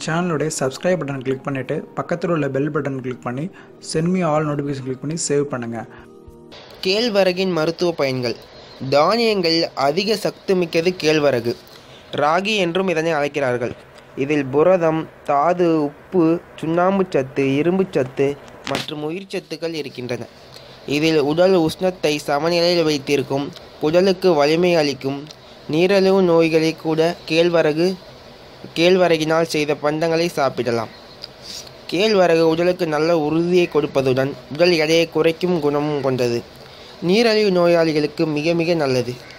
சேனலுடைய subscribe button click பண்ணிவிட்டு பக்கத்தில் உள்ள பெல் பட்டன் கிளிக் பண்ணி சென்மி ஆல் நோட்டிஃபிகேஷன் கிளிக் பண்ணி சேவ் பண்ணுங்கள் கேழ்வரகின் மருத்துவ பயன்கள் தானியங்கள் அதிக சக்தி மிக்கது கேழ்வரகு ராகி என்றும் இதனை அழைக்கிறார்கள் இதில் புரதம் தாது உப்பு சுண்ணாம்புச் சத்து இரும்புச் சத்து மற்றும் உயிர் சத்துக்கள் இருக்கின்றன இதில் உடல் உஷ்ணத்தை சமநிலையில் வைத்திருக்கும் குடலுக்கு வலிமை அளிக்கும் நீரிழிவு நோய்களை கூட கேழ்வரகு கேழ்வரகினால் செய்த பண்டங்களை சாப்பிடலாம் கேழ்வரகு உடலுக்கு நல்ல உறுதியை கொடுப்பதுடன் உடல் எடையை குறைக்கும் குணமும் கொண்டது நீரிழிவு நோயாளிகளுக்கு மிக மிக நல்லது